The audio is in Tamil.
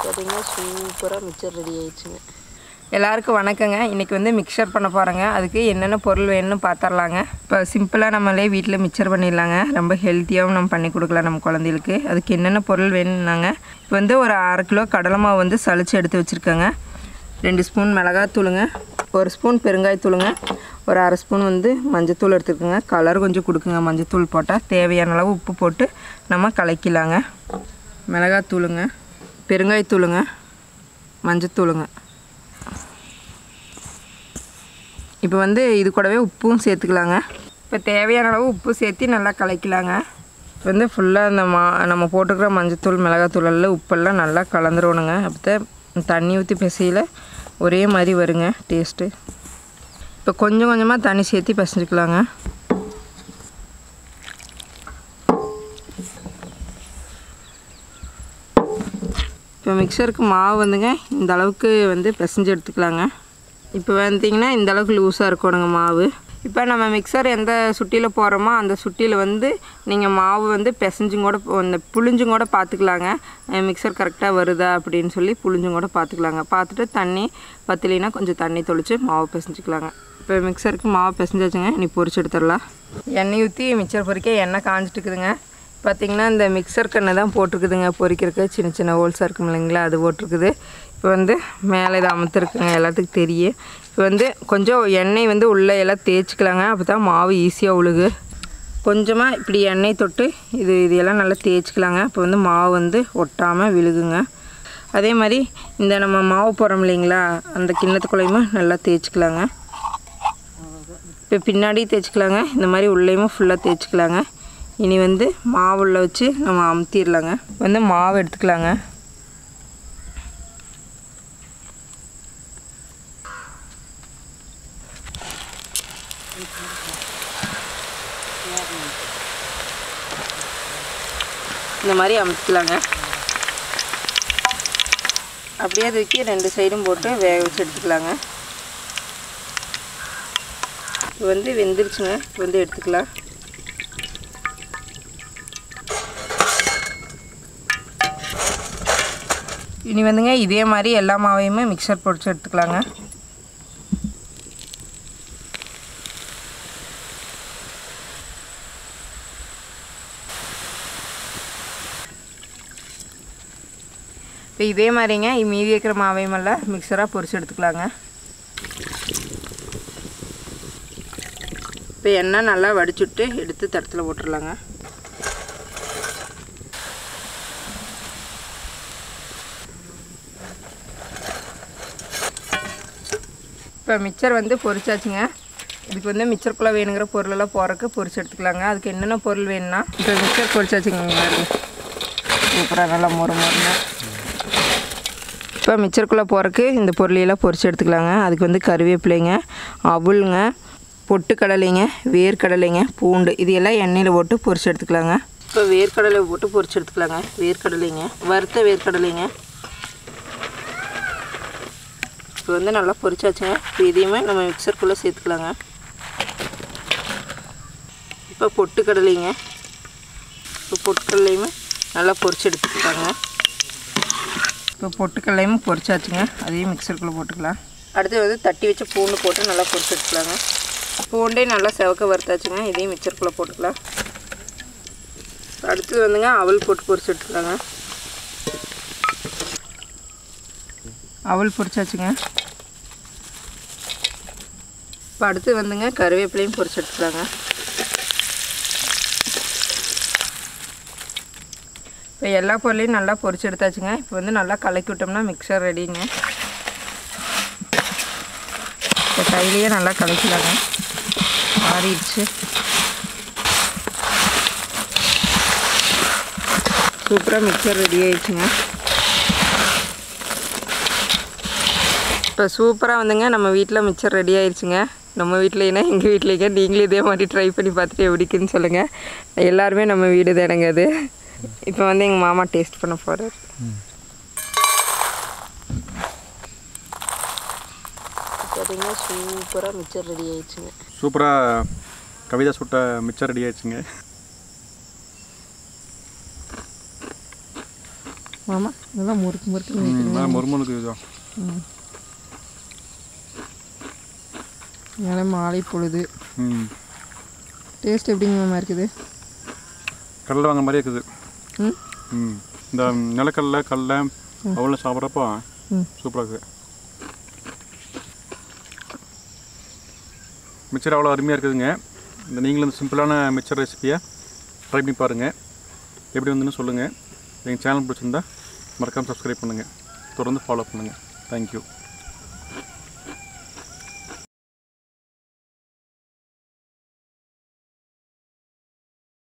பார்த்தீங்கன்னா சூப்பராக மிக்சர் ரெடி ஆயிடுச்சுங்க எல்லாருக்கும் வணக்கங்க இன்றைக்கி வந்து மிக்சர் பண்ண போகிறேங்க அதுக்கு என்னென்ன பொருள் வேணும்னு பார்த்துடலாங்க இப்போ சிம்பிளாக நம்மளே வீட்டில் மிக்சர் பண்ணிடலாங்க ரொம்ப ஹெல்த்தியாகவும் நம்ம பண்ணி கொடுக்கலாம் நம்ம குழந்தைகளுக்கு அதுக்கு என்னென்ன பொருள் வேணும்னாங்க இப்போ வந்து ஒரு அரை கிலோ கடலை மாவு வந்து சளிச்சு எடுத்து வச்சுருக்கேங்க ரெண்டு ஸ்பூன் மிளகாத்தூளுங்க ஒரு ஸ்பூன் பெருங்காயத்தூளுங்க ஒரு அரை ஸ்பூன் வந்து மஞ்சத்தூள் எடுத்துக்கோங்க கலர் கொஞ்சம் கொடுக்குங்க மஞ்சத்தூள் போட்டால் தேவையான அளவு உப்பு போட்டு நம்ம கலக்கிலாங்க மிளகாத்தூளுங்க பெருங்காயத்தூளுங்க மஞ்சத்தூளுங்க இப்போ வந்து இது கூடவே உப்பும் சேர்த்துக்கலாங்க இப்போ தேவையான அளவு உப்பு சேர்த்து நல்லா கலக்கலாங்க இப்போ வந்து ஃபுல்லாக அந்த மா நம்ம போட்டுக்கிற மஞ்சத்தூள் மிளகாத்தூள் எல்லாம் உப்பெல்லாம் நல்லா கலந்துருவணுங்க அப்போ தண்ணி ஊற்றி பிசையில் ஒரே மாதிரி வருங்க டேஸ்ட்டு இப்போ கொஞ்சம் கொஞ்சமாக தண்ணி சேர்த்து பிசைஞ்சிக்கலாங்க இப்போ மிக்சருக்கு மாவு வந்துங்க இந்த அளவுக்கு வந்து பிசைஞ்சு எடுத்துக்கலாங்க இப்போ வந்தீங்கன்னா இந்த அளவுக்கு லூஸாக இருக்கணுங்க மாவு இப்போ நம்ம மிக்சர் எந்த சுட்டியில் போடுறோமோ அந்த சுட்டியில் வந்து நீங்கள் மாவு வந்து பிசைஞ்சும் கூட இந்த புளிஞ்சும் கூட பார்த்துக்கலாங்க அஹ் மிக்சர் கரெக்டாக வருதா அப்படின்னு சொல்லி புளிஞ்சும் கூட பார்த்துக்கலாங்க பார்த்துட்டு தண்ணி பத்தலைன்னா கொஞ்சம் தண்ணி தொளிச்சு மாவு பிசைஞ்சிக்கலாங்க இப்போ மிக்சருக்கு மாவு பிசைஞ்சாச்சுங்க இனி பொரிச்சு எடுத்துடலாம் எண்ணெய் ஊற்றி மிக்சர் பொரிக்க எண்ணெய் காஞ்சிட்டு இருக்குதுங்க பார்த்திங்கன்னா இந்த மிக்சர் கண்ணை தான் போட்டிருக்குதுங்க பொரிக்கிறதுக்கு சின்ன சின்ன ஹோல்ஸாக இருக்கும் இல்லைங்களா அது போட்டிருக்குது இப்போ வந்து மேலே இதை அமுத்துருக்குங்க எல்லாத்துக்கும் தெரியும் இப்போ வந்து கொஞ்சம் எண்ணெய் வந்து உள்ளே எல்லாம் தேய்ச்சிக்கலாங்க அப்போ தான் மாவு ஈஸியாக உழுகு கொஞ்சமாக இப்படி எண்ணெய் தொட்டு இது இதையெல்லாம் நல்லா தேய்ச்சிக்கலாங்க இப்போ வந்து மாவு வந்து ஒட்டாமல் விழுகுங்க அதே மாதிரி இந்த நம்ம மாவு போடுறோம் இல்லைங்களா அந்த கிண்ணத்துக்குள்ளேயுமே நல்லா தேய்ச்சிக்கலாங்க இப்போ பின்னாடி தேய்ச்சிக்கலாங்க இந்த மாதிரி உள்ளேயுமே ஃபுல்லாக தேய்ச்சிக்கலாங்க இனி வந்து மாவு உள்ள வச்சு நம்ம அமுத்திடலாங்க வந்து மாவு எடுத்துக்கலாங்க இந்த மாதிரி அமுத்திக்கலாங்க அப்படியே தூக்கி ரெண்டு சைடும் போட்டு வேக வச்சு எடுத்துக்கலாங்க இப்போ வந்து வெந்துருச்சுங்க இப்போ வந்து எடுத்துக்கலாம் இனி வந்துங்க இதே மாதிரி எல்லா மாவையுமே மிக்சர் பொடிச்சு எடுத்துக்கலாங்க இப்போ இதே மாதிரிங்க மீதி இருக்கிற மாவையும் எல்லாம் மிக்சராக பொரிச்சு எடுத்துக்கலாங்க இப்போ எண்ணெய் நல்லா வடிச்சுட்டு எடுத்து தடத்தில் போட்டுடலாங்க இப்போ மிக்சர் வந்து பொரிச்சாச்சுங்க இதுக்கு வந்து மிக்சருக்குள்ளே வேணுங்கிற பொருளெல்லாம் போகிறக்கு பொரிச்சு எடுத்துக்கலாங்க அதுக்கு என்னென்ன பொருள் வேணும்னா இப்போ மிக்சர் பொரிச்சாச்சுங்க சூப்பராக நல்லா மொறு மொறுங்க இப்போ மிக்சருக்குள்ளே போகிறக்கு இந்த பொருளையெல்லாம் பொரிச்சு எடுத்துக்கலாங்க அதுக்கு வந்து கருவேப்பிலைங்க அவுளுங்க பொட்டுக்கடலைங்க வேர்க்கடலைங்க பூண்டு இது எல்லாம் எண்ணெயில் போட்டு பொரிச்சு எடுத்துக்கலாங்க இப்போ வேர்க்கடலை போட்டு பொரிச்சு எடுத்துக்கலாங்க வேர்க்கடலைங்க வறுத்த வேர்க்கடலைங்க இப்போ வந்து நல்லா பொரிச்சாச்சுங்க இப்போ இதையுமே நம்ம மிக்சருக்குள்ளே சேர்த்துக்கலாங்க இப்போ பொட்டுக்கடலைங்க இப்போ பொட்டுக்கடலையுமே நல்லா பொரிச்சு எடுத்துக்கிட்டாங்க இப்போ பொட்டுக்கடலையும் பொரிச்சாச்சுங்க அதையும் மிக்சருக்குள்ளே போட்டுக்கலாம் அடுத்து வந்து தட்டி வச்ச பூண்டு போட்டு நல்லா பொரிச்சு எடுத்துக்கலாங்க பூண்டே நல்லா செவக்க வறுத்தாச்சுங்க இதையும் மிக்சருக்குள்ளே போட்டுக்கலாம் அடுத்தது வந்துங்க அவல் போட்டு பொரிச்சு எடுத்துக்கலாங்க அவல் பொரிச்சாச்சுங்க இப்போ அடுத்து வந்துங்க கருவேப்பிலையும் பொரிச்சு எடுத்துக்கலாங்க இப்போ எல்லா பொருளையும் நல்லா பொரிச்சு எடுத்தாச்சுங்க இப்போ வந்து நல்லா கலக்கி விட்டோம்னா மிக்சர் ரெடிங்க இப்போ கையிலேயே நல்லா கலக்கலாங்க ஆறிடுச்சு சூப்பராக மிக்சர் ரெடி ஆயிடுச்சுங்க இப்போ சூப்பராக வந்துங்க நம்ம வீட்டில் மிக்சர் ரெடி ஆயிடுச்சுங்க நம்ம வீட்லேனா எங்கள் வீட்லேங்க நீங்களும் இதே மாதிரி ட்ரை பண்ணி பார்த்துட்டு எப்படிக்குன்னு சொல்லுங்கள் எல்லாருமே நம்ம வீடு தானங்க அது இப்போ வந்து எங்கள் மாமா டேஸ்ட் பண்ண போகிறார் பார்த்தீங்கன்னா சூப்பராக மிக்சர் ரெடி ஆயிடுச்சுங்க சூப்பராக கவிதா சுட்ட மிச்சர் ரெடி ஆயிடுச்சுங்க மாமா நல்லா முறுக்கு முறுக்கு ம் முருமுனுக்கு இதுதான் மேலே மாலை பொழுது ம் டேஸ்ட் எப்படிங்க மாமா இருக்குது கடலை வாங்க மாதிரி இருக்குது ம் ம் இந்த நிலக்கடலை கடலை அவ்வளோ சாப்பிட்றப்போ ம். சூப்பராக இருக்குது மிச்சர் அவ்வளோ அருமையாக இருக்குதுங்க இந்த நீங்களும் இந்த சிம்பிளான மிச்சர் ரெசிபியை ட்ரை பண்ணி பாருங்கள் எப்படி வந்துன்னு சொல்லுங்கள் எங்கள் சேனல் பிடிச்சிருந்தா மறக்காமல் சப்ஸ்கிரைப் பண்ணுங்கள் தொடர்ந்து ஃபாலோ பண்ணுங்கள் தேங்க்யூ